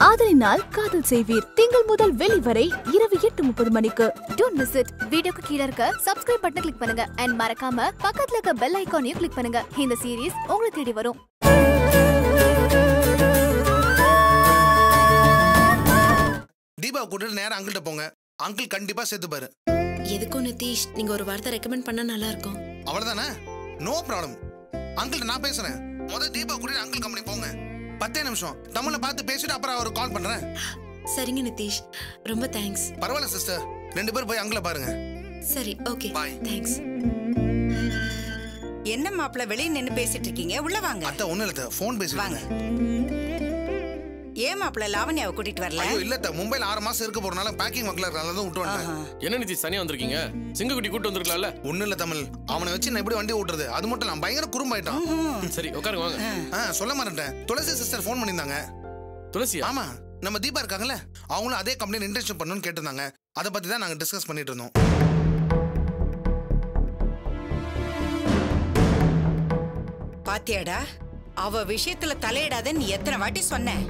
ஆதலினால் காதல் செய்வீர் திங்கள் முதல் வெள்ளி வரை இரவு எட்டு முப்பது மணிக்கு டோன்ட் மிஸ் இட் வீடியோக்கு கீழ இருக்க சப்ஸ்கிரைப் பட்டனை கிளிக் பண்ணுங்க அண்ட் மறக்காம பக்கத்துல இருக்க பெல் ஐகானையும் கிளிக் பண்ணுங்க இந்த சீரிஸ் உங்களை தேடி வரும் தீபாவை கூட்டிட்டு நேரா அங்கிள்கிட்ட போங்க அங்கிள் கண்டிப்பா சேர்த்துப்பாரு எதுக்கும் நிதிஷ் நீங்க ஒரு வார்த்தை ரெக்கமெண்ட் பண்ணா நல்லா இருக்கும் அவ்வளவுதானே நோ ப்ராப்ளம் அங்கிள்கிட்ட நான் பேசுறேன் முதல் தீபா கூட்டிட்டு அங்கிள் கம்பெனி போங்க பத்தே நிமிஷம் தமிழ்ல பார்த்து பேசிட்டு அப்புறம் அவர் கால் பண்றேன் சரிங்க நிதிஷ் ரொம்ப தேங்க்ஸ் பரவாயில்ல சிஸ்டர் ரெண்டு பேரும் போய் அங்கிள பாருங்க சரி ஓகே Bye. தேங்க்ஸ் என்ன மாப்பிள்ள வெளியே நின்னு பேசிட்டு இருக்கீங்க உள்ள வாங்க அத்தை ஒண்ணு இல்ல ஃபோன் பேசிட்டு வாங்க இருந்தேன். ஏன் மாப்பிள்ள லாவண்யாவை கூட்டிட்டு வரல ஐயோ இல்ல அத்தை, மும்பைல ஆறு மாசம் இருக்க போறனால பேக்கிங் ஒர்க்ல இருக்கனால தான் விட்டு வந்தேன் ஆஹா. என்ன நிதி தனியா வந்திருக்கீங்க சிங்கக்குட்டி கூட்டு வந்திருக்கலாம்ல ஒண்ணு இல்ல தமிழ் அவனை வச்சு நான் எப்படி வண்டி ஓட்டுறது அது மட்டும் இல்ல பயங்கர குறும்பாயிட்டான் சரி உட்காருங்க வாங்க ஆ, சொல்ல மாட்டேன் துளசி சிஸ்டர் ஃபோன் பண்ணியிருந்தாங்க துளசியா ஆமா நம்ம தீபா இருக்காங்கல்ல அவங்களும் அதே கம்பெனி இன்டர்ன்ஷிப் பண்ணணும்னு கேட்டிருந்தாங்க அதை பத்தி தான் நாங்க டிஸ்கஸ் பண்ணிட்டு இருந்தோம் பாத்தியாடா அவ விஷயத்துல தலையிடாதன்னு எத்தனை வாட்டி சொன்னேன்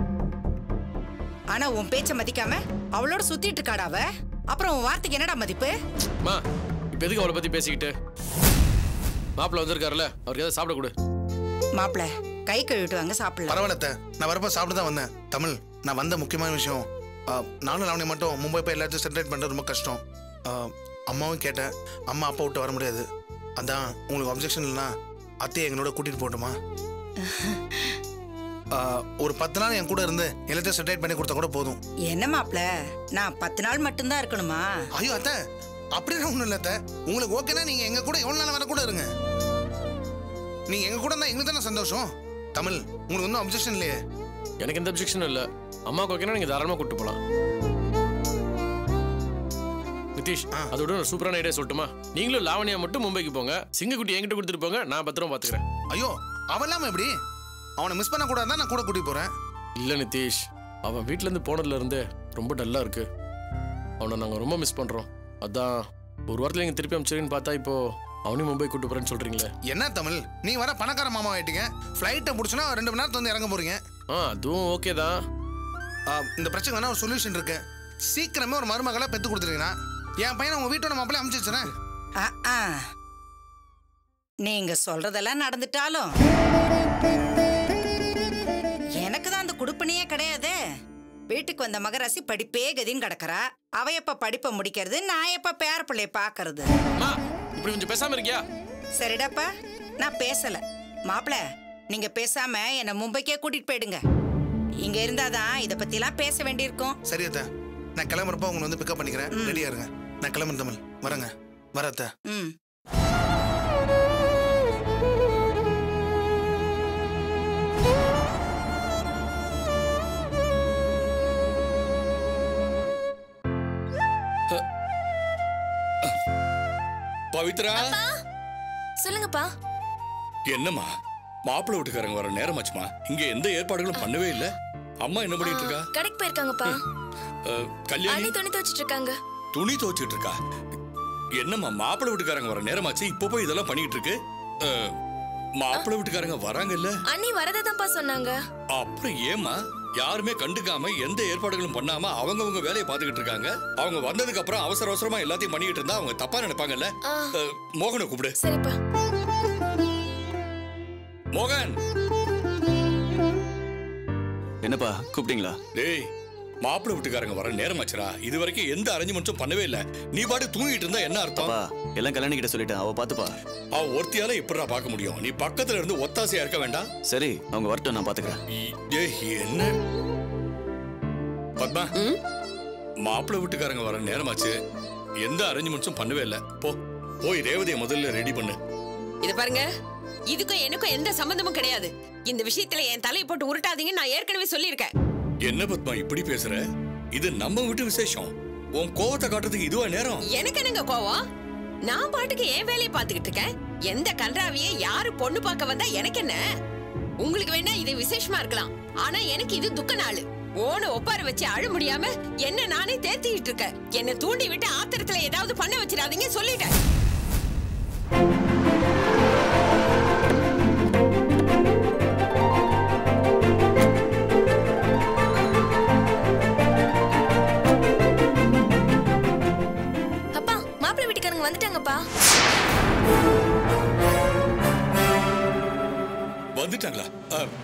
ஆனா உன் பேச்ச மதிக்காம அவளோட சுத்திட்டு இருக்காடா அவ அப்புறம் உன் வார்த்தைக்கு என்னடா மதிப்பு மா இப்ப எதுக்கு அவளை பத்தி பேசிக்கிட்டு மாப்பிள்ள வந்திருக்காருல்ல அவருக்கு ஏதாவது சாப்பிட கொடு மாப்பிள்ள கை கழுவிட்டு வாங்க சாப்பிடலாம் பரவாயில்ல அத்தை. நான் வரப்ப சாப்பிட்டு தான் வந்தேன் தமிழ் நான் வந்த முக்கியமான விஷயம் ஆ, நானும் லாவணி மட்டும் மும்பை போய் எல்லாத்தையும் செலிப்ரேட் பண்ணுறது ரொம்ப கஷ்டம் ஆ, அம்மாவும் கேட்டேன் அம்மா அப்பா விட்டு வர முடியாது அதான் உங்களுக்கு அப்ஜெக்ஷன் இல்லைனா அத்தையை எங்களோட கூட்டிட்டு போகட்டுமா ஆ, ஒரு பத்து நாள் என் கூட இருந்து எல்லாத்தையும் செலிப்ரேட் பண்ணி கொடுத்தா கூட போதும் என்ன மாப்பிள்ள நான் பத்து நாள் மட்டும்தான் இருக்கணுமா ஐயோ அத்தை அப்படிலாம் ஒன்றும் இல்லை அத்தை உங்களுக்கு ஓகேனா நீங்கள் எங்கள் கூட எவ்வளோ நாள் வர கூட இருங்க நீங்கள் எங்கள் கூட இருந்தால் எங்களுக்கு தானே சந்தோஷம் தமிழ் உங்களுக்கு ஒன்றும் அப்ஜெக்ஷன் இல்லையே எனக்கு எந்த அப்ஜெக்ஷனும் இல்ல அம்மாவுக்கு ஓகேனா நீங்க தாராளமா கூட்டு போலாம் நிதிஷ் ஆ. அதோட ஒரு சூப்பரான ஐடியா சொல்லட்டுமா நீங்களும் லாவணியா மட்டும் மும்பைக்கு போங்க சிங்கக்குட்டி என்கிட்ட கொடுத்துட்டு போங்க நான் பத்திரமா பாத்துக்கிறேன் ஐயோ அவன் இல்லாம எப்படி அவனை மிஸ் பண்ண கூடாது நான் கூட கூட்டிட்டு போறேன் இல்ல நிதிஷ் அவன் வீட்ல இருந்து போனதுல இருந்தே ரொம்ப டல்லா இருக்கு அவனை நாங்க ரொம்ப மிஸ் பண்றோம் அதான் ஒரு வாரத்துல நீங்க திருப்பி அமைச்சிருன்னு பார்த்தா இப்போ அவனையும் மும்பை கூட்டு போறேன்னு சொல்றீங்களே என்ன தமிழ் நீ வர பணக்கார மாமா ஆயிட்டீங்க ஃப்ளைட்டை பிடிச்சினா ரெண்டு மணி நேரத்துல வந்து இறங்க போறீங்க ஆ அதுவும் ஓகே தான் ஆ, இந்த பிரச்சனை வேணா ஒரு சொல்யூஷன் இருக்கு சீக்கிரமே ஒரு மருமகளை பெத்து கொடுத்துருக்கீங்கன்னா என் பையனை உங்க வீட்டோட மாப்பிள்ளை அமைச்சு வச்சுறேன் ஆ, ஆ. நீங்க சொல்றதெல்லாம் நடந்துட்டாலும் எனக்கு தான் அந்த குடுப்பனையே கிடையாது வீட்டுக்கு வந்த மகராசி படிப்பே கதின்னு கிடக்குறா அவ எப்ப படிப்பை முடிக்கிறது நான் எப்ப பேர பிள்ளைய பாக்குறது அம்மா இப்படி கொஞ்சம் பேசாம இருக்கியா சரிடாப்பா நான் பேசல மாப்பிள நீங்க பேசாம என்ன மும்பைக்கே கூட்டிட்டு போயிடுங்க இங்க இருந்தாதான் இத பத்தி எல்லாம் பேச வேண்டியிருக்கும் சரி அத்தை நான் கிளம்புறப்ப உங்களை வந்து பிக்கப் பண்ணிக்கிறேன் ரெடியா இருங்க நான் கிளம்புறேன் தமிழ் வரேங்க வர அத்தை ம் பவித்ரா சொல்லுங்கப்பா என்னம்மா மாப்பிள்ளை வீட்டுக்காரங்க வர நேரமாச்சுமா இங்க எந்த ஏற்பாடுகளும் பண்ணவே இல்ல அம்மா என்ன பண்ணிட்டு இருக்கா கடைக்கு போயிருக்காங்கப்பா அஹ், கல்யாணி அண்ணி துணி துவைச்சிட்டு இருக்காங்க துணி துவைச்சிட்டு இருக்கா என்னம்மா மாப்பிள்ளை வீட்டுக்காரங்க வர நேரமாச்சு இப்ப போய் இதெல்லாம் பண்ணிட்டு இருக்கு அஹ், மாப்பிள்ளை வீட்டுக்காரங்க வராங்க இல்ல அண்ணி வரதாதான்ப்பா சொன்னாங்க அப்புறம் ஏமா யாருமே கண்டுக்காம எந்த ஏற்பாடுகளும் பண்ணாம அவங்கவங்க வேலையை பார்த்துக்கிட்டு இருக்காங்க அவங்க வந்ததுக்கு அப்புறம் அவசர அவசரமா எல்லாத்தையும் பண்ணிக்கிட்டு இருந்தா அவங்க தப்பா நினைப்பாங்கல்ல ஆ. அஹ், மோகனை கூப்பிடு சரிப்பா மோகன் என்னப்பா கூப்பிட்டீங்களா டேய் மாப்பிள்ளை வீட்டுக்காரங்க வர நேரமாச்சுடா இது வரைக்கும் எந்த அரேஞ்ச்மெண்ட்ஸும் பண்ணவே இல்ல நீ பாட்டு தூங்கிட்டு இருந்தா என்ன அர்த்தம் அப்பா எல்லாம் கல்யாணி கிட்ட சொல்லிட்டேன் அவ பாத்துப்பா அவ ஒருத்தியால எப்படிடா பார்க்க முடியும் நீ பக்கத்துல இருந்து ஒத்தாசையா இருக்க வேண்டாம் சரி அவங்க வரட்டும் நான் பாத்துக்கிறேன் இ- டேய் என்ன பத்மா மாப்பிள்ளை வீட்டுக்காரங்க வர நேரமாச்சு எந்த அரேஞ்ச்மெண்ட்ஸும் பண்ணவே இல்ல போ போய் ரேவதியை முதல்ல ரெடி பண்ணு இது பாருங்க இதுக்கும் எனக்கும் எந்த சம்பந்தமும் கிடையாது இந்த விஷயத்துல என் தலையை போட்டு உருட்டாதீங்கன்னு நான் ஏற்கனவே சொல்லியிருக்கேன் என்ன பத்மா இப்படி பேசுற இது நம்ம வீட்டு விசேஷம் உன் கோவத்தை காட்டுறதுக்கு இதுவா நேரம் எனக்கு என்னங்க கோவம் நான் பாட்டுக்கு என் வேலையை பார்த்துக்கிட்டு இருக்கேன் எந்த கன்றாவிய யாரு பொண்ணு பார்க்க வந்தா எனக்கு என்ன உங்களுக்கு வேணா இது விசேஷமா இருக்கலாம் ஆனா எனக்கு இது துக்க நாள் ஓன ஒப்பார வச்சு அழ முடியாம என்ன நானே தேத்திக்கிட்டு இருக்கேன் என்ன தூண்டி விட்டு ஆத்திரத்துல ஏதாவது பண்ண வச்சிடாதீங்க சொல்லிட்டேன்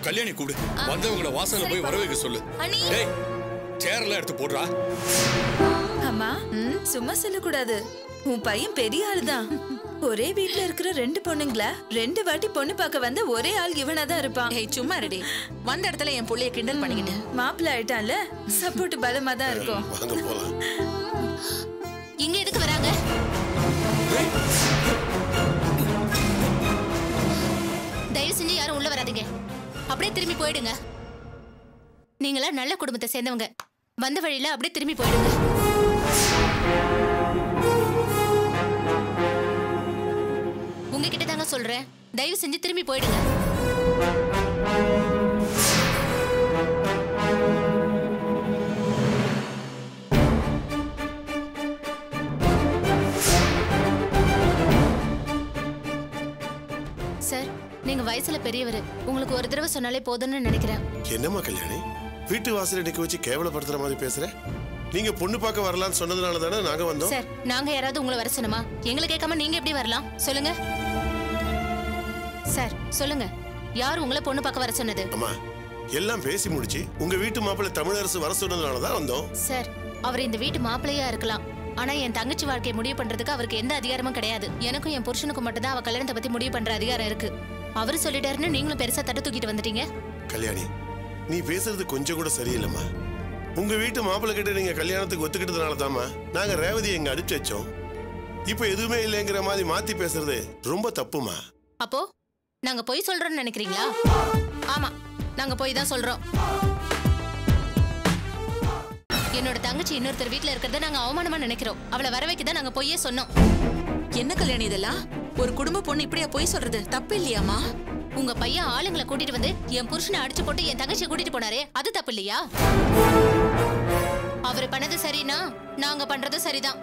கல்யாணி கூடு வந்தவங்கள வாசல்ல போய் வர வைக்க சொல்லு அண்ணி டேய் சேர்லாம் எடுத்து போடுறா அம்மா சும்மா சொல்லக்கூடாது உன் பையன் பெரிய ஆளுதான் ஒரே வீட்ல இருக்கிற ரெண்டு பொண்ணுங்களா ரெண்டு வாட்டி பொண்ணு பார்க்க வந்த ஒரே ஆள் இவனா தான் இருப்பான் ஏய் சும்மா ரெடி வந்த இடத்துல என் புள்ளைய கிண்டல் பண்ணிக்கிட்டு மாப்பிள்ள ஆயிட்டான்ல சப்போர்ட் பலமா தான் இருக்கும் வாங்க போலாம் இங்க எதுக்கு வராங்க தயவு செஞ்சு யாரும் உள்ள வராதீங்க அப்படியே திரும்பி போயிடுங்க நீங்களா நல்ல குடும்பத்தை சேர்ந்தவங்க வந்த வழியில அப்படியே திரும்பி போயிடுங்க உங்ககிட்ட தாங்க சொல்றேன் தயவு செஞ்சு திரும்பி போயிடுங்க சார் நீங்க வயசுல பெரியவர் உங்களுக்கு ஒரு தடவை சொன்னாலே போதும்னு நினைக்கிறேன் என்னம்மா கல்யாணி வீட்டு வாசல்ல நிக்க வச்சு கேவலப்படுத்துற மாதிரி பேசுற நீங்க பொண்ணு பார்க்க வரலாம்னு சொன்னதுனால தானே நாங்க வந்தோம் சார் நாங்க யாராவது உங்களை வர சொன்னோமா எங்களை கேட்காம நீங்க எப்படி வரலாம் சொல்லுங்க சார் சொல்லுங்க யார் உங்களை பொண்ணு பார்க்க வர சொன்னது அம்மா எல்லாம் பேசி முடிச்சு உங்க வீட்டு மாப்பிள்ளை தமிழரசு வர சொன்னதுனால தான் வந்தோம் சார் அவர் இந்த வீட்டு மாப்பிள்ளையா இருக்கலாம் ஆனா என் தங்கச்சி வாழ்க்கையை முடிவு பண்றதுக்கு அவருக்கு எந்த அதிகாரமும் கிடையாது எனக்கும் என் புருஷனுக்கும் மட்டும் தான் அவ கல்யாணத்தை பத்தி முடிவு பண்ற அதிகாரம் இருக்கு அவரு சொல்லிட்டாருன்னு நீங்களும் பெருசா தட்டு தூக்கிட்டு வந்துட்டீங்க கல்யாணி நீ பேசுறது கொஞ்சம் கூட சரியில்லைம்மா உங்க வீட்டு மாப்பிள்ளை கிட்ட நீங்க கல்யாணத்துக்கு ஒத்துக்கிட்டதுனால தாம்மா நாங்க ரேவதி எங்க அடிச்சு வச்சோம் இப்போ எதுவுமே இல்லைங்கிற மாதிரி மாத்தி பேசுறது ரொம்ப தப்புமா அப்போ நாங்க பொய் சொல்றோம்னு நினைக்கிறீங்களா ஆமா நாங்க போய் தான் சொல்றோம் என்னோட தங்கச்சி இன்னொருத்தர் வீட்ல இருக்கிறத நாங்க அவமானமா நினைக்கிறோம் அவளை வர வைக்க தான் நாங்க பொய்யே சொன்னோம் என்ன கல்யாணி இதெல்லாம் ஒரு குடும்ப பொண்ணு இப்படியா போய் சொல்றது தப்பு இல்லையாமா உங்க பையன் ஆளுங்களை கூட்டிட்டு வந்து என் புருஷனை அடிச்சு போட்டு என் தங்கச்சியை கூட்டிட்டு போனாரே அது தப்பு இல்லையா அவர் பண்ணது சரினா நாங்க பண்றது சரிதான்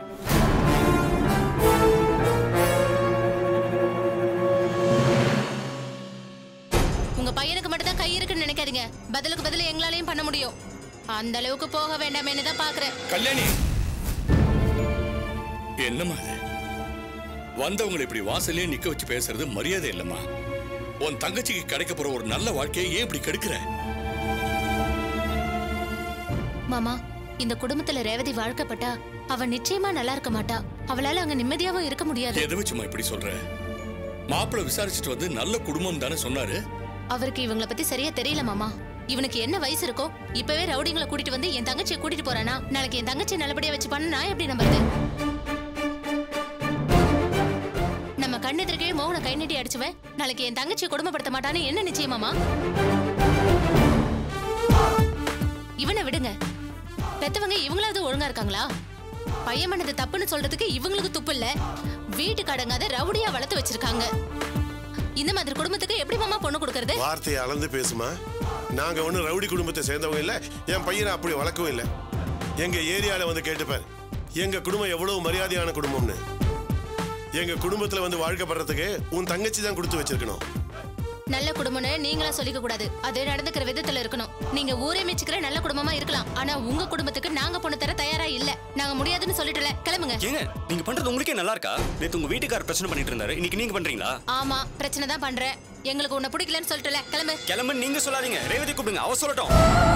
உங்க பையனுக்கு மட்டும் தான் கை இருக்குன்னு நினைக்காதீங்க பதிலுக்கு பதில் எங்களாலையும் பண்ண முடியும் அந்த அளவுக்கு போக வேண்டாமேன்னு தான் பாக்குறேன் கல்யாணி என்னம்மா இது வந்தவங்களை இப்படி வாசல்லே நிக்க வச்சு பேசுறது மரியாதை இல்லம்மா உன் தங்கச்சிக்கு கிடைக்க போற ஒரு நல்ல வாழ்க்கையை ஏன் இப்படி கெடுக்கிற மாமா இந்த குடும்பத்துல ரேவதி வாழ்க்கப்பட்டா அவ நிச்சயமா நல்லா இருக்க மாட்டா அவளால அங்க நிம்மதியாவும் இருக்க முடியாது எதை வச்சுமா இப்படி சொல்ற மாப்பிள்ளை விசாரிச்சுட்டு வந்து நல்ல குடும்பம் தானே சொன்னாரு அவருக்கு இவங்கள பத்தி சரியா தெரியல மாமா இவனுக்கு என்ன வயசு இருக்கோ இப்பவே ரவுடிங்களை கூட்டிட்டு வந்து என் தங்கச்சியை கூட்டிட்டு போறானா நாளைக்கு என் தங்கச்சி நல்லபடியா வச்சு பண்ண நான் எப்படி நம்புறது நம்ம கண்ணெதிர்க்கே மோகன கை நீட்டி அடிச்சுவன் நாளைக்கு என் தங்கச்சியை கொடுமைப்படுத்த மாட்டான்னு என்ன நிச்சயமாமா இவனை விடுங்க பெத்தவங்க இவங்களாவது ஒழுங்கா இருக்காங்களா பையன் பண்ணது தப்புன்னு சொல்றதுக்கு இவங்களுக்கு துப்பு இல்ல வீட்டுக்கு அடங்காத ரவுடியா வளர்த்து வச்சிருக்காங்க இந்த மாதிரி குடும்பத்துக்கு எப்படி மாமா பொண்ணு கொடுக்கறது வார்த்தையை அளந்து பேசுமா நாங்க ஒன்றும் ரவுடி குடும்பத்தை சேர்ந்தவங்க இல்ல என் பையனை அப்படி வளர்க்கவும் இல்லை எங்க ஏரியால வந்து கேட்டுப்பார் எங்க குடும்பம் எவ்வளவு மரியாதையான குடும்பம்னு எங்க குடும்பத்துல வந்து வாழ்க்கப்படுறதுக்கு உன் தங்கச்சி தான் கொடுத்து வச்சிருக்கணும் நல்ல குடும்பம்னு நீங்களா சொல்லிக்க கூடாது அது நடந்துக்கிற விதத்துல இருக்கணும் நீங்க ஊரே மிச்சுக்கிற நல்ல குடும்பமா இருக்கலாம் ஆனா உங்க குடும்பத்துக்கு நாங்க பொண்ணு தர தயாரா இல்ல நாங்க முடியாதுன்னு சொல்லிட்டல கிளம்புங்க ஏங்க நீங்க பண்றது உங்களுக்கே நல்லா இருக்கா நேத்து உங்க வீட்டுக்காரர் பிரச்சனை பண்ணிட்டு இருந்தாரு இன்னைக்கு நீங்க பண்றீங்களா ஆமா பிரச்சனை தான் பண்றேன் எங்களுக்கு உன்னை பிடிக்கலன்னு சொல்லிட்டல கிளம்பு கிளம்பு நீங்க சொல்லாதீங்க ரேவதி கூப்பிடுங்க அவ சொல்லட்டும்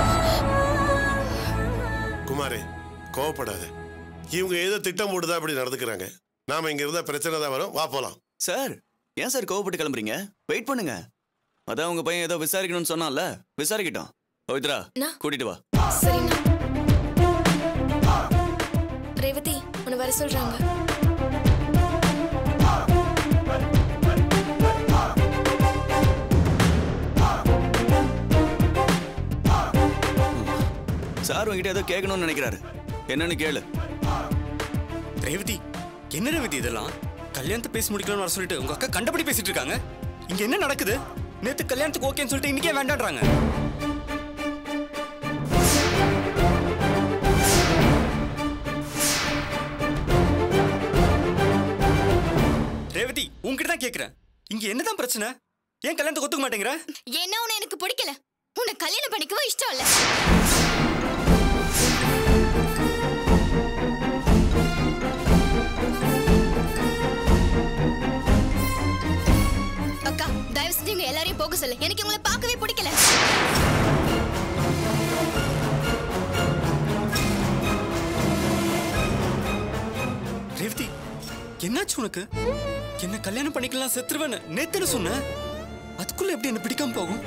குமாரே கோவப்படாத இவங்க ஏதோ திட்டம் போட்டுதான் அப்படி நடந்துக்கிறாங்க நாம இங்க இருந்தா பிரச்சனை தான் வரும் வா போலாம் சார் ஏன் சார் கோவப்பட்டு கிளம்புறீங்க வெயிட் பண்ணுங்க அதான் உங்க பையன் ஏதோ விசாரிக்கணும்னு சொன்னான்ல விசாரிக்கட்டும் பவித்ரா கூட்டிட்டு வா சரிண்ணா ரேவதி உன்னை வர சொல்றாங்க சார் உங்ககிட்ட ஏதோ கேட்கணும்னு நினைக்கிறாரு என்னன்னு கேளு ரேவதி என்ன ரேவதி இதெல்லாம் கல்யாணத்தை பேசி முடிக்கலாம்னு வர சொல்லிட்டு உங்க அக்கா கண்டபடி பேசிட்டு இருக்காங்க இங்க என்ன நடக்குது நேத்து கல்யாணத்துக்கு ஓகேன்னு சொல்லிட்டு இன்னைக்கே வேண்டான்றாங்க ரேவதி உங்ககிட்ட தான் கேக்குறேன் இங்க என்னதான் பிரச்சனை ஏன் கல்யாணத்துக்கு ஒத்துக்க மாட்டேங்கிற என்ன உன்னை எனக்கு பிடிக்கல உன்னை கல்யாணம் பண்ணிக்கவும் இஷ்டம் இல்ல அக்கா தயவு செஞ்சு இங்க எல்லாரையும் போக சொல்லு எனக்கு உங்களை பார்க்கவே பிடிக்கல என்னாச்சு உனக்கு என்ன கல்யாணம் பண்ணிக்கலாம் செத்துருவேன்னு நேத்துன்னு சொன்ன அதுக்குள்ள எப்படி என்ன பிடிக்காம போகும்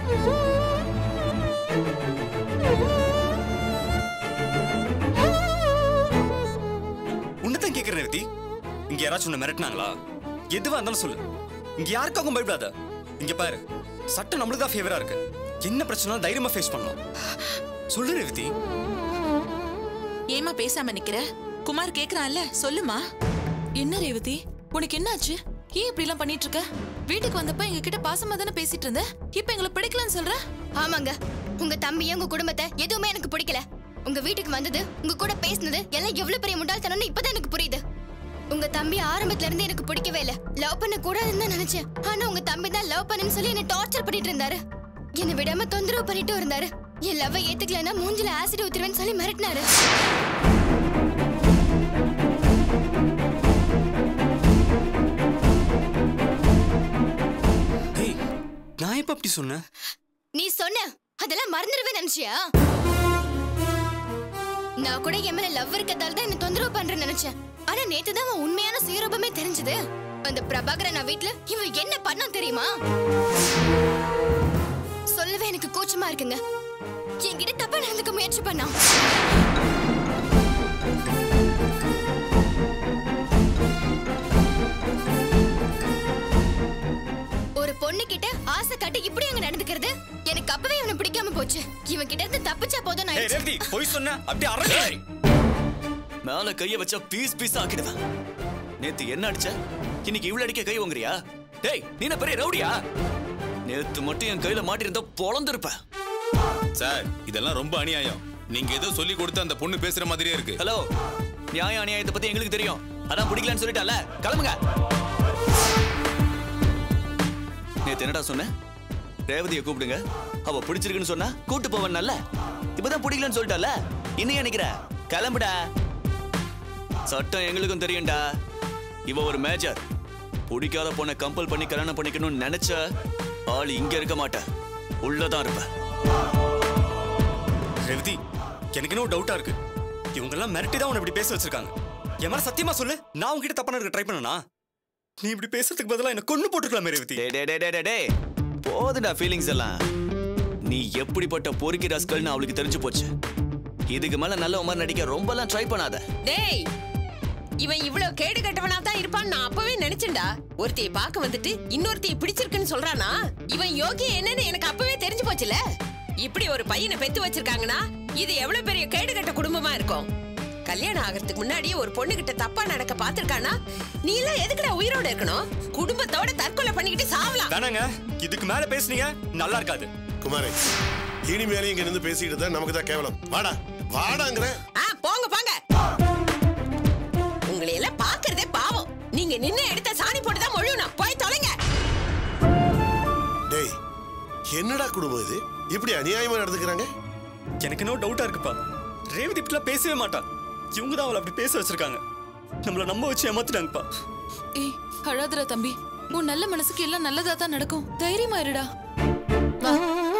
உன்னதான் கேக்குறேன் ரேவதி இங்க யாராச்சும் உன்னை மிரட்டினாங்களா எதுவா இருந்தாலும் சொல்லு இங்க யாருக்காகவும் பயப்படாத இங்க பாரு சட்டம் நம்மளுக்கு தான் ஃபேவரா இருக்கு என்ன பிரச்சனை தைரியமா ஃபேஸ் பண்ணலாம் சொல்லு ரேவதி ஏமா பேசாம நிக்கிற குமார் கேக்குறான்ல சொல்லுமா என்ன ரேவதி உனக்கு என்னாச்சு ஏன் இப்படி எல்லாம் பண்ணிட்டு இருக்க வீட்டுக்கு வந்தப்ப எங்க கிட்ட பாசமா தானே பேசிட்டு இருந்த இப்ப எங்களை பிடிக்கலன்னு சொல்ற ஆமாங்க உங்க தம்பியும் உங்க குடும்பத்தை எதுவுமே எனக்கு பிடிக்கல உங்க வீட்டுக்கு வந்தது உங்க கூட பேசினது எல்லாம் எவ்வளவு பெரிய முட்டாள்தனம்னு இப்பதான் எனக்கு புரியுது உங்க தம்பி ஆரம்பத்துல இருந்து எனக்கு பிடிக்கவே இல்ல லவ் பண்ண கூடாதுன்னு தான் நினைச்சேன் ஆனா உங்க தம்பி தான் லவ் பண்ணுன்னு சொல்லி என்ன டார்ச்சர் பண்ணிட்டு இருந்தாரு என்னை விடாம தொந்தரவு பண்ணிட்டு இருந்தாரு என் லவ் ஏத்துக்கலன்னா மூஞ்சில ஆசிட் ஊத்துருவேன்னு சொல்லி மிரட்டினாரு ஏய் நான் எப்ப அப்படி சொன்னேன் நீ சொன்ன அதெல்லாம் மறந்துடுவே நினைச்சியா நான் கூட என் மேல லவ் இருக்கதால தான் என்ன தொந்தரவு பண்றேன்னு நினைச்சேன் ஆனா நேத்து தான் அவன் உண்மையான சுயரூபமே தெரிஞ்சது அந்த பிரபாகரன் நான் வீட்ல இவன் என்ன பண்ணான் தெரியுமா சொல்லவே எனக்கு கூச்சமா இருக்குங்க என்கிட்ட தப்பா நடந்துக்க முயற்சி பண்ணான் ஒரு பொண்ணு கிட்ட ஆசை காட்டி இப்படி அங்க நடந்துக்கிறது எனக்கு அப்பவே இவனை பிடிக்காம போச்சு இவன் கிட்ட இருந்து தப்பிச்சா போதும் நான் ஏய் ரேவதி போய் சொன்ன அப்படியே அரசு மேல கைய வச்சா பீஸ் பீஸ் ஆக்கிடுவேன் நேத்து என்ன அடிச்ச இன்னைக்கு இவ்வளவு அடிக்க கை வாங்குறியா டேய் நீ என்ன பெரிய ரவுடியா நேத்து மட்டும் என் கையில மாட்டிருந்தா பொழந்திருப்ப சார் இதெல்லாம் ரொம்ப அநியாயம் நீங்க ஏதோ சொல்லி கொடுத்து அந்த பொண்ணு பேசுற மாதிரியே இருக்கு ஹலோ நியாய அநியாயத்தை பத்தி எங்களுக்கு தெரியும் அதான் பிடிக்கலன்னு சொல்லிட்டால கிளம்புங்க நேத்து என்னடா சொன்ன ரேவதியை கூப்பிடுங்க அவ பிடிச்சிருக்குன்னு சொன்னா கூட்டு போவன் நல்ல இப்பதான் பிடிக்கலன்னு சொல்லிட்டால இன்னும் நினைக்கிற கிளம்புடா சட்டம் எங்களுக்கும் தெரியும்டா இவ ஒரு மேஜர் பிடிக்காத பொண்ணை கம்பல் பண்ணி கல்யாணம் பண்ணிக்கணும்னு நினைச்ச ஆள் இங்க இருக்க மாட்ட உள்ளதான் இருப்ப ரேவதி எனக்கு என்ன டவுட்டா இருக்கு இவங்க எல்லாம் மிரட்டி தான் உன்னை இப்படி பேச வச்சிருக்காங்க என் மேல சத்தியமா சொல்லு நான் உன்கிட்ட தப்பா இருக்க ட்ரை பண்ணனா நீ இப்படி பேசுறதுக்கு பதிலா என்ன கொண்டு போட்டுருக்கலாமே ரேவதி டே டே டே டே டே டே போதுடா ஃபீலிங்ஸ் எல்லாம் நீ எப்படிப்பட்ட பொறுக்கி ரஸ்கல்னு அவளுக்கு தெரிஞ்சு போச்சு இதுக்கு மேல நல்ல மாதிரி நடிக்க ரொம்பலாம் ட்ரை பண்ணாத டேய் இவன் இவ்வளவு கேடு கட்டவனா தான் இருப்பான்னு நான் அப்பவே நினைச்சேன்டா ஒருத்தைய பார்க்க வந்துட்டு இன்னொருத்தைய பிடிச்சிருக்குன்னு சொல்றானா இவன் யோகி என்னன்னு எனக்கு அப்பவே தெரிஞ்சு போச்சுல இப்படி ஒரு பையனை பெத்து வச்சிருக்காங்கன்னா இது எவ்வளவு பெரிய கேடு கட்ட குடும்பமா இருக்கும் கல்யாணம் ஆகிறதுக்கு முன்னாடி ஒரு பொண்ணு கிட்ட தப்பா நடக்க பாத்திருக்கானா நீ எல்லாம் எதுக்குடா உயிரோட இருக்கணும் குடும்பத்தோட தற்கொலை பண்ணிக்கிட்டு சாவலாம் தானங்க இதுக்கு மேல பேசுனீங்க நல்லா இருக்காது குமாரே இனிமேலே இங்க இருந்து பேசிக்கிட்டு தான் நமக்கு தான் கேவலம் வாடா வாடாங்கிற ஆ போங்க போங்க உங்களை எல்லாம் பாக்குறதே பாவம் நீங்க நின்னு எடுத்த சாணி போட்டு தான் மொழியணும் போய் தொலைங்க டேய் என்னடா குடும்பம் இது இப்படி அநியாயமா நடந்துக்கிறாங்க எனக்கு என்ன டவுட்டா இருக்குப்பா ரேவதி இப்படிலாம் பேசவே மாட்டான் இவங்க தான் அவளை அப்படி பேச வச்சிருக்காங்க நம்மள நம்ப வச்சு ஏமாத்திட்டாங்கப்பா ஏய் அழாதடா தம்பி உன் நல்ல மனசுக்கு எல்லாம் நல்லதா தான் நடக்கும் தைரியமா இருடா வா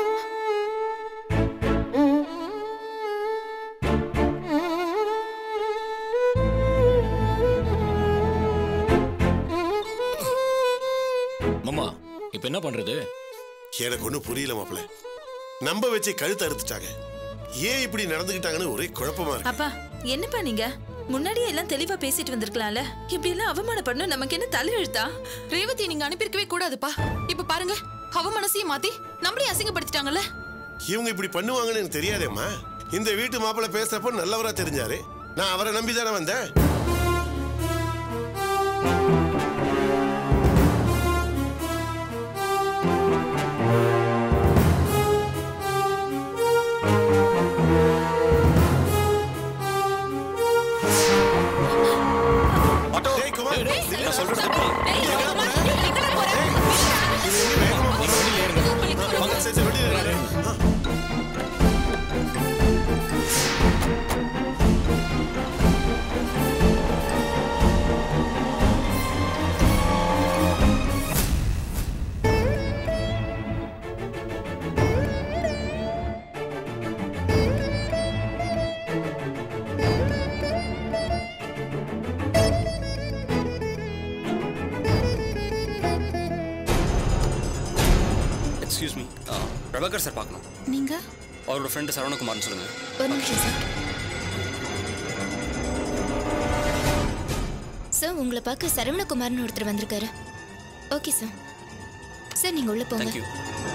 மாமா இப்ப என்ன பண்றது எனக்கு ஒண்ணும் புரியல மாப்பிள்ள நம்ப வச்சு கழுத்து அறுத்துட்டாங்க ஏன் இப்படி நடந்துக்கிட்டாங்கன்னு ஒரே குழப்பமா இருக்கு அப்பா என்னப்பா நீங்க முன்னாடியே எல்லாம் தெளிவா பேசிட்டு வந்திருக்கலாம்ல இப்படி எல்லாம் அவமானப்படணும் நமக்கு என்ன தலையெழுத்தா ரேவதி நீங்க அனுப்பியிருக்கவே கூடாதுப்பா இப்ப பாருங்க அவ மனசையும் மாத்தி நம்மளையும் அசிங்கப்படுத்திட்டாங்கல்ல இவங்க இப்படி பண்ணுவாங்கன்னு எனக்கு தெரியாதேம்மா இந்த வீட்டு மாப்பிள்ளை பேசுறப்போ நல்லவரா தெரிஞ்சாரு நான் அவரை நம்பி தானே வந்தேன் டேய் குமார், நான் சொல்றது தப்பா? வாங்க, சரி, சரி, வெளியில இருங்க. ஆ. எக்ஸ்கியூஸ் மீ பிரபாகர் சார் பார்க்கணும் நீங்க அவரோட ஃப்ரெண்டு சரவணகுமார்னு சொல்லுங்க ஒரு நிமிஷம் சார் சார் உங்களை பார்க்க சரவணகுமார்னு ஒருத்தர் வந்திருக்காரு ஓகே சார் சார் நீங்க உள்ள போங்க தேங்க்யூ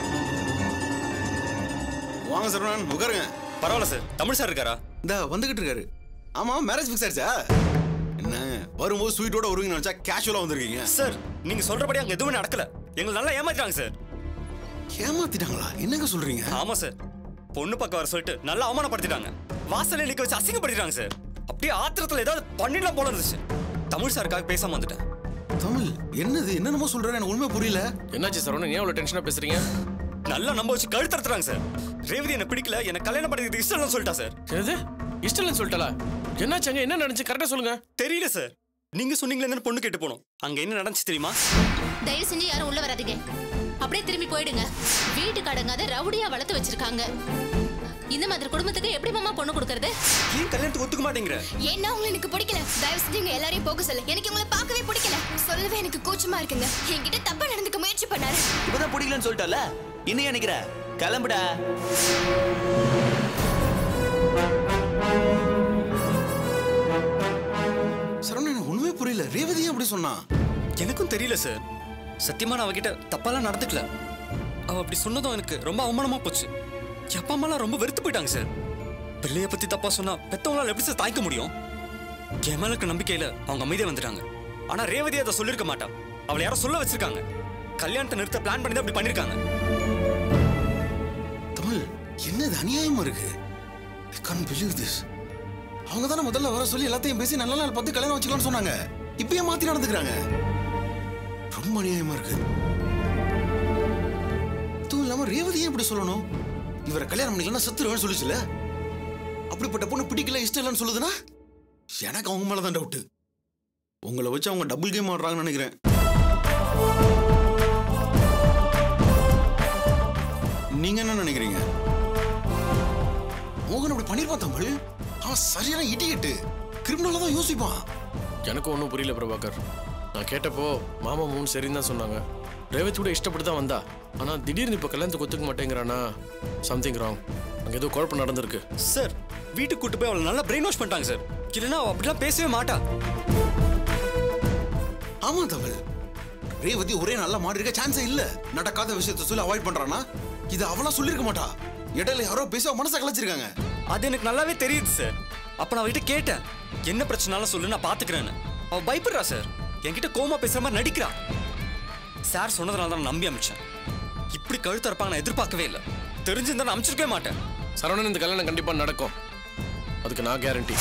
வாங்க சரவணன் உட்காருங்க பரவாயில்ல சார் தமிழ் சார் இருக்காரா இந்த வந்துகிட்டு இருக்காரு ஆமா மேரேஜ் ஃபிக்ஸ் ஆயிடுச்சா என்ன வரும்போது ஸ்வீட்டோட வருவீங்கன்னு நினைச்சா கேஷுவலா வந்திருக்கீங்க சார் நீங்க சொல்றபடி அங்க எதுவுமே நடக்கல எங்களை நல்லா ஏமாத்திட்டாங்க சார் ஏமாத்திட்டாங்களா என்னங்க சொல்றீங்க ஆமா சார் பொண்ணு பக்கம் வர சொல்லிட்டு நல்லா அவமானப்படுத்திட்டாங்க வாசல்ல நிக்க வச்சு அசிங்கப்படுத்திட்டாங்க சார் அப்படியே ஆத்திரத்துல ஏதாவது பண்ணிடலாம் போல இருந்துச்சு தமிழ் சாருக்காக பேசாம வந்துட்டேன் தமிழ் என்னது என்னென்னமோ சொல்றேன் எனக்கு உண்மை புரியல என்னாச்சு சரவணன் ஏன் அவ்வளோ டென்ஷனாக பேசுறீங்க நல்லா நம்ப வச்சு கழுத்தறுத்துறாங்க சார் ரேவதி என்ன பிடிக்கல என்ன கல்யாணம் பண்ணிக்கிறது இஷ்டம் இல்லைன்னு சொல்லிட்டா சார் என்னது இஷ்டம் இல்லைன்னு சொல்லிட்டா என்னாச்சுங்க என்ன நடந்துச்சு கரெக்டாக சொல்லுங்க தெரியல சார் நீங்க சொன்னீங்களே பொண்ணு கேட்டு போனோம் அங்க என்ன நடந்துச்சு தெரியுமா தயவு செஞ்சு யாரும் உள்ள வராதீங்க அப்படியே திரும்பி போயிடுங்க வீட்டுக்கு அடங்காத ரவுடியா வளர்த்து வச்சிருக்காங்க இந்த மாதிரி குடும்பத்துக்கு எப்படி மாமா பொண்ணு கொடுக்கறது ஏன் கல்யாணத்துக்கு ஒத்துக்க மாட்டேங்கிற ஏன்னா உங்களை எனக்கு பிடிக்கல தயவு செஞ்சு இங்க எல்லாரையும் போக சொல்லு எனக்கு உங்களை பார்க்கவே பிடிக்கல சொல்லவே எனக்கு கூச்சமா இருக்குங்க என்கிட்ட தப்பா நடந்துக்க முயற்சி பண்ணாரு இப்பதான் பிடிக்கலன்னு சொல்லிட்டல இன்னும் நினைக்கிற கிளம்புடா சரவணன் எனக்கு உண்மையே புரியல ரேவதி ஏன் அப்படி சொன்னா எனக்கும் தெரியல சார் சத்தியமா நான் அவகிட்ட தப்பாலாம் நடந்துக்கல அவ அப்படி சொன்னதும் எனக்கு ரொம்ப அவமானமா போச்சு என் அப்பா அம்மாலாம் ரொம்ப வெறுத்து போயிட்டாங்க சார் பிள்ளைய பத்தி தப்பா சொன்னா பெத்தவங்களால எப்படி சார் தாய்க்க முடியும் என் மேல இருக்க நம்பிக்கையில அவங்க அமைதியா வந்துட்டாங்க ஆனா ரேவதி அதை சொல்லிருக்க மாட்டா அவளை யாரோ சொல்ல வச்சிருக்காங்க கல்யாணத்தை நிறுத்த பிளான் பண்ணி தான் அப்படி பண்ணிருக்காங்க தமிழ் என்னது அநியாயமா இருக்கு ஐ கான் பிலீவ் திஸ் அவங்க தானே முதல்ல வர சொல்லி எல்லாத்தையும் பேசி நல்ல நாள் பார்த்து கல்யாணம் வச்சுக்கலாம்னு சொன்னாங்க இப்பயே மாத்தி நடந்துக்கிறாங்க ரொம்ப அநியாயமா இருக்கு அதுவும் இல்லாம ரேவதியே இப்படி சொல்லணும் இவரை கல்யாணம் பண்ணிக்கலாம் செத்துருவேன்னு சொல்லிச்சுல அப்படிப்பட்ட பொண்ணு பிடிக்கல இஷ்டம் இல்லைன்னு சொல்லுதுன்னா எனக்கு அவங்க மேல தான் டவுட் உங்களை வச்சு அவங்க டபுள் கேம் ஆடுறாங்கன்னு நினைக்கிறேன் நீங்க என்ன நினைக்கிறீங்க மோகன் அப்படி பண்ணிருப்பான் தமிழ் அவன் சரியான இடியட்டு கிரிமினலா தான் யோசிப்பான் எனக்கு ஒன்றும் புரியல பிரபாகர் நான் கேட்டப்போ மாமா மூணு சரின்னு தான் சொன்னாங்க ரேவதி கூட இஷ்டப்பட்டு தான் வந்தா ஆனால் திடீர்னு இப்போ கல்யாணத்துக்கு ஒத்துக்க மாட்டேங்கிறானா சம்திங் ராங் அங்கே ஏதோ குழப்பம் நடந்திருக்கு சார் வீட்டுக்கு கூட்டு போய் அவளை நல்லா பிரெயின் வாஷ் பண்ணிட்டாங்க சார் இல்லைன்னா அவ அப்படிலாம் பேசவே மாட்டா ஆமா தமிழ் ரேவதி ஒரே நல்ல மாறி இருக்க சான்ஸே இல்ல நடக்காத விஷயத்த சொல்லி அவாய்ட் பண்றானா இது அவளா சொல்லிருக்க மாட்டா இடையில யாரோ பேசி அவ மனசை கலைச்சிருக்காங்க அது எனக்கு நல்லாவே தெரியுது சார் அப்ப நான் அவகிட்ட கேட்டேன் என்ன பிரச்சனாலும் சொல்லு நான் பாத்துக்கிறேன்னு அவ பயப்படுறா சார் என்கிட்ட கோமா பேசுற மாதிரி நடிக்கிறா சார் சொன்னதுனால தான் நான் நம்பி அமிச்சேன் இப்படி கழுத்து இருப்பாங்க நான் எதிர்பார்க்கவே இல்லை தெரிஞ்சிருந்தா நான் அமிச்சிருக்கவே மாட்டேன் சரவணன் இந்த கல்யாணம் கண்டிப்பாக நடக்கும் அதுக்கு நான் கேரண்டி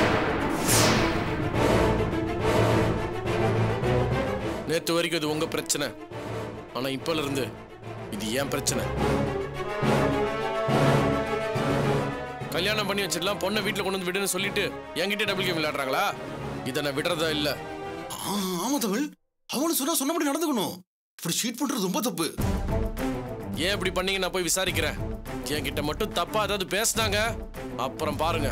நேற்று வரைக்கும் இது உங்க பிரச்சனை ஆனா இப்போல இருந்து இது ஏன் பிரச்சனை கல்யாணம் பண்ணி வச்சிடலாம் பொண்ணை வீட்டில் கொண்டு வந்து விடுன்னு சொல்லிட்டு என்கிட்ட டபுள் கேம் விளையாடுறாங்களா இதை நான் விடுறதா இல்ல ஆ, ஆமா தமிழ் அவனு சொன்னா சொன்னபடி நடந்துக்கணும் இப்படி ஷீட் பண்றது ரொம்ப தப்பு ஏன் இப்படி பண்ணீங்க நான் போய் விசாரிக்கிறேன் என்கிட்ட மட்டும் தப்பா ஏதாவது பேசுனாங்க அப்புறம் பாருங்க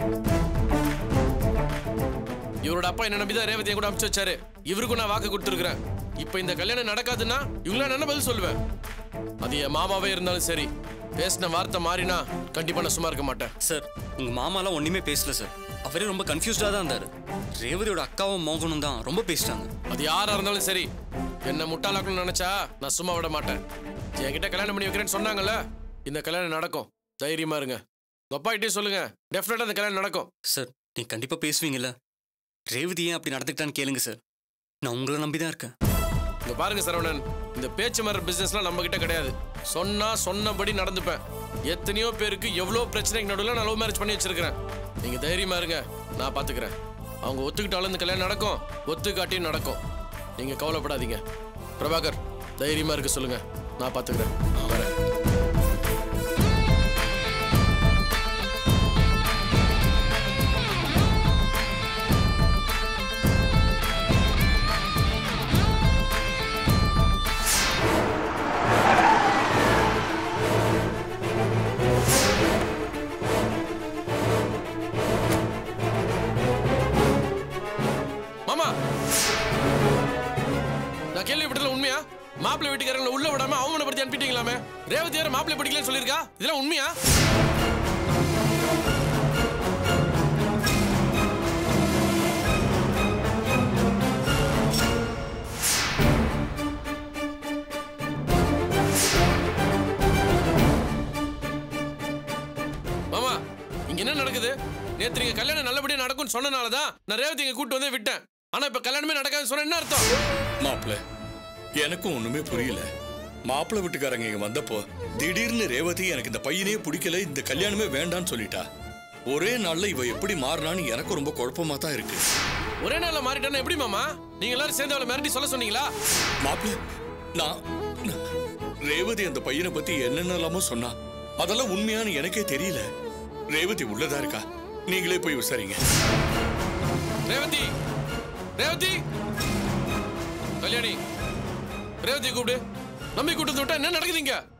இவரோட அப்பா என்ன நம்பிதான் ரேவதியை கூட அனுப்பிச்சு வச்சாரு இவருக்கும் நான் வாக்கு கொடுத்துருக்கிறேன் இப்போ இந்த கல்யாணம் நடக்காதுன்னா இவங்கள நான் என்ன பதில் சொல்லுவேன் அது என் மாமாவே இருந்தாலும் சரி பேசின வார்த்தை மாறினா கண்டிப்பா நான் சும்மா இருக்க மாட்டேன் சார் உங்க மாமாலாம் ஒண்ணுமே பேசல சார் அவரே ரொம்ப கன்ஃபியூஸ்டா தான் இருந்தாரு ரேவதியோட அக்காவும் மோகனும் தான் ரொம்ப பேசிட்டாங்க அது யாரா இருந்தாலும் சரி என்ன முட்டாளாக்கணும்னு நினைச்சா நான் சும்மா விட மாட்டேன் என்கிட்ட கல்யாணம் பண்ணி வைக்கிறேன்னு சொன்னாங்கல்ல இந்த கல்யாணம் நடக்கும் தைரியமா இருங்க உங்க அப்பா கிட்டே சொல்லுங்க டெஃபினட்டா இந்த கல்யாணம் நடக்கும் சார் நீ கண்டிப்பா பேசுவீங்கல்ல ரேவதி ஏன் அப்படி நடந்துக்கிட்டான்னு கேளுங்க சார் நான் உங்களை நம்பி தான் இருக்கேன் இங்க பாருங்க சரவணன் இந்த பேச்சு மர பிசினஸ்லாம் நம்ம கிட்ட கிடையாது சொன்னா சொன்னபடி நடந்துப்பேன் எத்தனையோ பேருக்கு எவ்வளோ பிரச்சனைக்கு நடுவில் நான் லவ் மேரேஜ் பண்ணி வச்சிருக்கிறேன் நீங்க தைரியமா இருங்க நான் பாத்துக்கிறேன் அவங்க ஒத்துக்கிட்டாலும் இந்த கல்யாணம் நடக்கும் ஒத்துக்காட்டியும் நடக்கும் நீங்க கவலைப்படாதீங்க பிரபாகர் தைரியமா இருக்க சொல்லுங்க நான் பாத்துக்கிறேன் வரேன் மாமா நான் கேள்விப்பட்டதுல உண்மையா மாப்பிள்ளை வீட்டுக்காரங்களை உள்ள விடாம அவமானப்படுத்தி அனுப்பிட்டீங்களாமே ரேவதி யார மாப்பிள்ளை பிடிக்கலன்னு சொல்லியிருக்கா இதெல்லாம் உண்மையா மாமா இங்க என்ன நடக்குது நேத்து நீங்க கல்யாணம் நல்லபடியா நடக்கும்னு சொன்னனால தான் நான் ரேவதி இங்க கூட்டு வந்து விட்டேன் ஆனா இப்ப கல்யாணமே நடக்காதுன்னு சொன்ன என்ன அர்த்தம் மாப்பிள்ள எனக்கும் ஒண்ணுமே புரியல மாப்பிள்ளை வீட்டுக்காரங்க இங்க வந்தப்போ திடீர்னு ரேவதி எனக்கு இந்த பையனே பிடிக்கல இந்த கல்யாணமே வேண்டான்னு சொல்லிட்டா ஒரே நாள்ல இவ எப்படி மாறினான்னு எனக்கு ரொம்ப குழப்பமா தான் இருக்கு ஒரே நாள்ல மாறிட்டானா எப்படி மாமா நீங்க எல்லாரும் சேர்ந்து அவளை மிரட்டி சொல்ல சொன்னீங்களா மாப்பிள்ள நான் நான்- ரேவதி அந்த பையனை பத்தி என்னென்னலாமோ சொன்னா அதெல்லாம் உண்மையான்னு எனக்கே தெரியல ரேவதி உள்ளதா இருக்கா நீங்களே போய் விசாரிங்க ரேவதி ரேவதி கல்யாணி ரேவதி கூப்பிடு நம்பி கூட்டு வந்து விட்டா என்ன நடக்குதுங்க